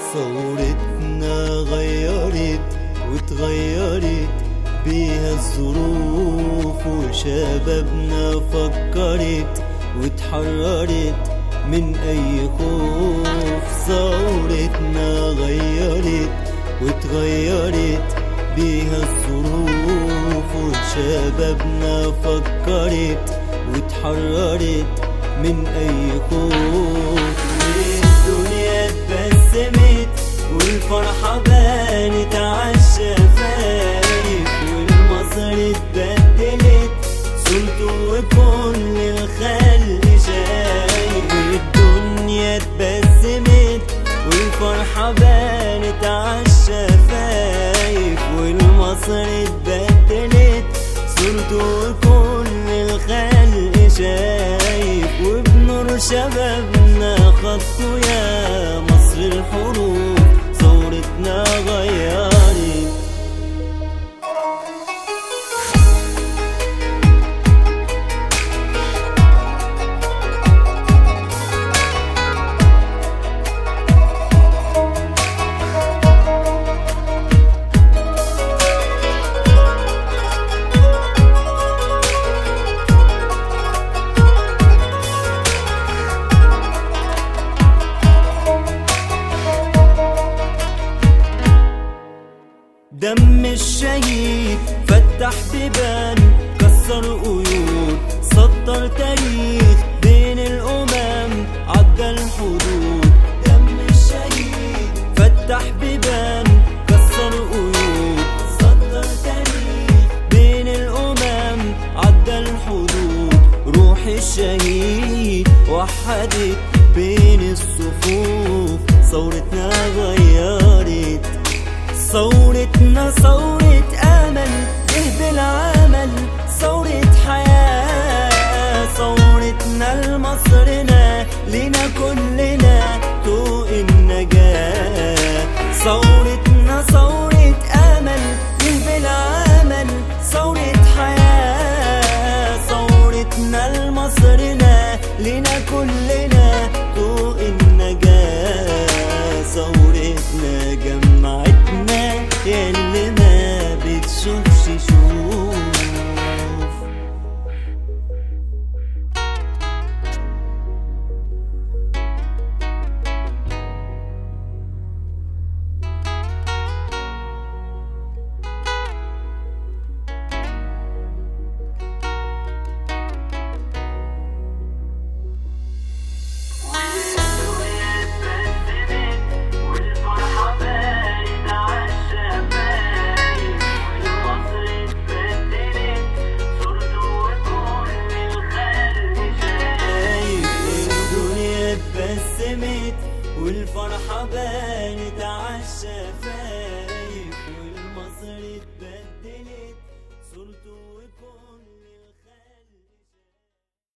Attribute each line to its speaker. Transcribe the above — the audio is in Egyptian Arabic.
Speaker 1: ثورتنا غيرت وتغيرت بيها الظروف وشبابنا فكرت وتحررت من أي خوف ثورتنا غيرت وتغيرت بيها الظروف وشبابنا فكرت وتحررت من أي خوف الدنيا اتبسمت والفرحة بانت عالشفايف والمصر اتبدلت صورته وكل الخلق شايف والدنيا اتبسمت والفرحة بانت عالشفايف والمصر اتبدلت صورته وكل الخلق شايف وبنور شبابنا خطه يا مصر الحروب ثورتنا غيرت دم الشهيد فتح بيبان كسر قيود سطر تاريخ بين الأمم عدى الحدود دم الشهيد فتح بيبان كسر قيود سطر تاريخ بين الأمم عدى الحدود روح الشهيد وحدت بين الصفوف ثورتنا غيرت ثورتنا ثورة أمل به بالعمل ثورة حياة ثورتنا لمصرنا لنا كلنا طوق النجاة ثورتنا ثورة أمل به بالعمل ثورة حياة ثورتنا لمصرنا لنا كلنا طوق النجاة ثورتنا جمعتنا ياللي ما بتشوفش شوف
Speaker 2: والفرحة بارد عالشفايف والمصر اتبدلت صورته وكل الخلق شايف
Speaker 1: شايف الدنيا اتبسمت والفرحة بانت عالشفايف